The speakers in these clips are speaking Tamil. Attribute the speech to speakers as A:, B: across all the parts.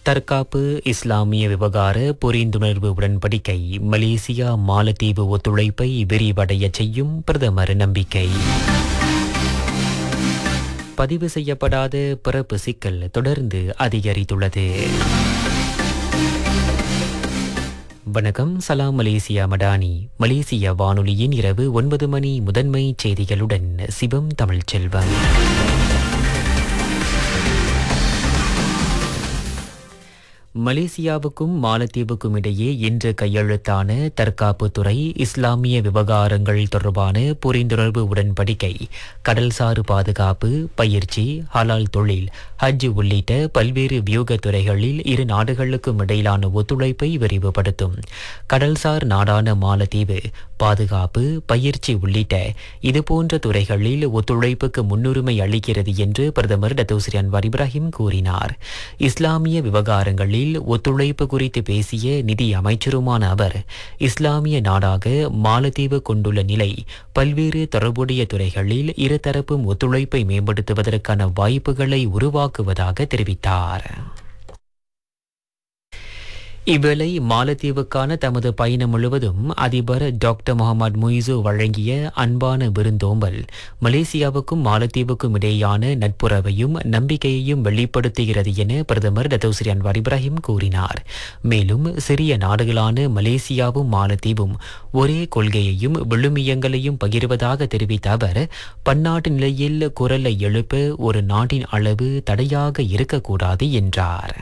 A: தற்காப்பு இஸ்லாமிய விவகார புரிந்துணர்வு உடன்படிக்கை மலேசியா மாலத்தீவு ஒத்துழைப்பை விரிவடைய செய்யும் பிரதமர் நம்பிக்கை பதிவு செய்யப்படாத பிறப்பு சிக்கல் தொடர்ந்து அதிகரித்துள்ளது வணக்கம் சலாம் மலேசியா மடானி மலேசிய வானொலியின் இரவு ஒன்பது மணி முதன்மை செய்திகளுடன் சிவம் தமிழ்ச்செல்வம் மலேசியாவுக்கும் மாலத்தீவுக்கும் இடையே இன்று கையெழுத்தான தற்காப்புத்துறை இஸ்லாமிய விவகாரங்கள் தொடர்பான புரிந்துணர்வு உடன்படிக்கை கடல்சார் பாதுகாப்பு பயிற்சி ஹலால் தொழில் ஹஜ் உள்ளிட்ட பல்வேறு வியூக துறைகளில் இரு நாடுகளுக்கும் இடையிலான ஒத்துழைப்பை விரிவுபடுத்தும் கடல்சார் நாடான மாலத்தீவு பாதுகாப்பு பயிற்சி உள்ளிட்ட இதுபோன்ற துறைகளில் ஒத்துழைப்புக்கு முன்னுரிமை அளிக்கிறது என்று பிரதமர் டத்தோஸ்ரீ அன்வார் இப்ராஹிம் கூறினார் இஸ்லாமிய விவகாரங்களில் ஒத்துழைப்பு குறித்து பேசிய நிதி அமைச்சருமான அவர் இஸ்லாமிய நாடாக மாலத்தீவு கொண்டுள்ள நிலை பல்வேறு தொடர்புடைய துறைகளில் இருதரப்பும் ஒத்துழைப்பை மேம்படுத்துவதற்கான வாய்ப்புகளை உருவாக்குவதாக தெரிவித்தார் இவ்வேளை மாலத்தீவுக்கான தமது பயணம் முழுவதும் அதிபர் டாக்டர் முகமது முய்சு வழங்கிய அன்பான விருந்தோம்பல் மலேசியாவுக்கும் மாலத்தீவுக்கும் இடையேயான நட்புறவையும் நம்பிக்கையையும் வெளிப்படுத்துகிறது என பிரதமர் டத்தோஸ்ரீ அன்வார் இப்ராஹிம் கூறினார் மேலும் சிறிய நாடுகளான மலேசியாவும் மாலத்தீவும் ஒரே கொள்கையையும் விழுமியங்களையும் பகிர்வதாக தெரிவித்த அவர் பன்னாட்டு நிலையில் குரலை எழுப்ப ஒரு நாட்டின் அளவு தடையாக இருக்கக்கூடாது என்றார்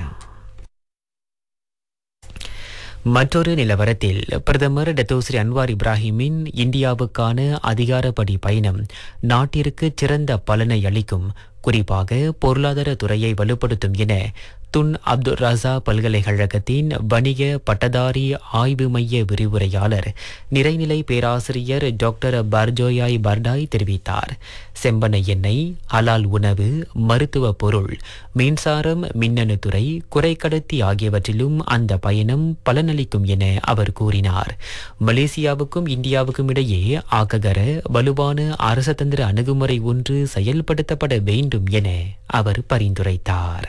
A: மற்றொரு நிலவரத்தில் பிரதமர் டத்தோஸ்ரீ அன்வார் இப்ராஹிமின் இந்தியாவுக்கான அதிகாரப்படி பயணம் நாட்டிற்கு சிறந்த பலனை அளிக்கும் குறிப்பாக பொருளாதார துறையை வலுப்படுத்தும் என துன் அப்துல் ரசா பல்கலைக்கழகத்தின் வணிக பட்டதாரி ஆய்வு மைய விரிவுரையாளர் நிறைநிலை பேராசிரியர் டாக்டர் பர்ஜோயாய் பர்டாய் தெரிவித்தார் செம்பனை எண்ணெய் ஹலால் உணவு மருத்துவ பொருள் மின்சாரம் மின்னணு துறை குறைக்கடத்தி ஆகியவற்றிலும் அந்த பயணம் பலனளிக்கும் என அவர் கூறினார் மலேசியாவுக்கும் இந்தியாவுக்கும் இடையே ஆக்ககர வலுவான அரசதந்திர அணுகுமுறை ஒன்று செயல்படுத்தப்பட வேண்டும் என அவர் பரிந்துரைத்தார்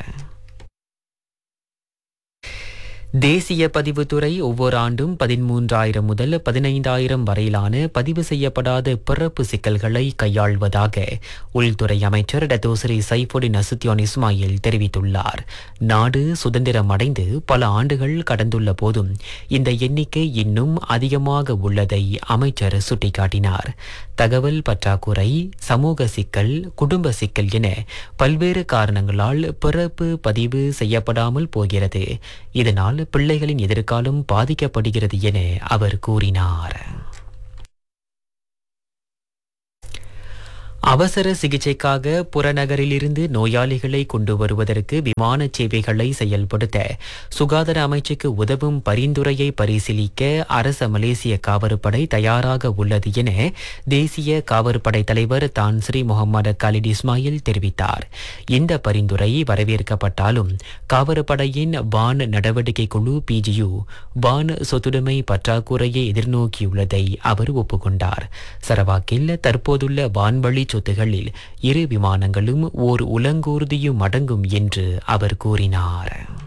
A: தேசிய பதிவுத்துறை ஒவ்வொரு ஆண்டும் பதிமூன்றாயிரம் முதல் பதினைந்தாயிரம் வரையிலான பதிவு செய்யப்படாத பிறப்பு சிக்கல்களை கையாள்வதாக உள்துறை அமைச்சர் டத்தோசரி சைஃபுடின் அசுத்தியோன் இஸ்மாயில் தெரிவித்துள்ளார் நாடு சுதந்திரம் அடைந்து பல ஆண்டுகள் கடந்துள்ள போதும் இந்த எண்ணிக்கை இன்னும் அதிகமாக உள்ளதை அமைச்சர் சுட்டிக்காட்டினார் தகவல் பற்றாக்குறை சமூக சிக்கல் குடும்ப சிக்கல் என பல்வேறு காரணங்களால் பிறப்பு பதிவு செய்யப்படாமல் போகிறது இதனால் பிள்ளைகளின் எதிர்காலம் பாதிக்கப்படுகிறது என அவர் கூறினார் அவசர சிகிச்சைக்காக புறநகரிலிருந்து நோயாளிகளை கொண்டு வருவதற்கு விமான சேவைகளை செயல்படுத்த சுகாதார அமைச்சுக்கு உதவும் பரிந்துரையை பரிசீலிக்க அரச மலேசிய காவற்படை தயாராக உள்ளது என தேசிய காவற்படை தலைவர் தான் ஸ்ரீ முகமது காலிட் இஸ்மாயில் தெரிவித்தார் இந்த பரிந்துரை வரவேற்கப்பட்டாலும் காவற்படையின் வான் நடவடிக்கை குழு பிஜியு வான் சொத்துடைமை பற்றாக்குறையை எதிர்நோக்கியுள்ளதை அவர் ஒப்புக்கொண்டார் சரவாக்கில் தற்போதுள்ள வான்வழி சொத்துகளில் இரு விமானங்களும் ஓர் உலங்கூர்தியும் அடங்கும் என்று அவர் கூறினார்